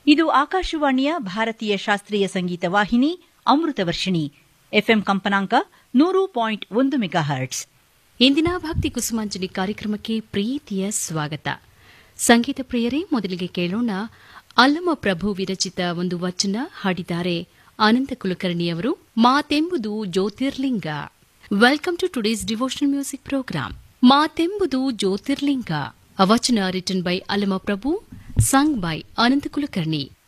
ಇದು ಆಕಾಶವಾಣಿಯ ಭಾರತೀಯ ಶಾಸ್ತ್ರೀಯ ಸಂಗೀತ ವಾಹಿನಿ ಅಮೃತವರ್ಷಿಣಿ ಎಫ್ಎಂ ಕಂಪನಾಂಕ ನೂರು ಪಾಯಿಂಟ್ ಒಂದು ಮೆಗಾ ಹರ್ಟ್ಸ್ ಇಂದಿನ ಭಕ್ತಿ ಕುಸುಮಾಂಜಲಿ ಕಾರ್ಯಕ್ರಮಕ್ಕೆ ಪ್ರೀತಿಯ ಸ್ವಾಗತ ಸಂಗೀತ ಪ್ರಿಯರೇ ಮೊದಲಿಗೆ ಕೇಳೋಣ ಅಲ್ಲಮ ಪ್ರಭು ವಿರಚಿತ ಒಂದು ವಚನ ಹಾಡಿದ್ದಾರೆ ಅನಂತ ಕುಲಕರ್ಣಿಯವರು ಮಾತೆಂಬುದು ಜ್ಯೋತಿರ್ಲಿಂಗ welcome to today's devotional music programme ಮಾತೆಂಬುದು ಜ್ಯೋತಿರ್ಲಿಂಗ a vachana written by Allama Prabhu sung by Anantha Kulkarni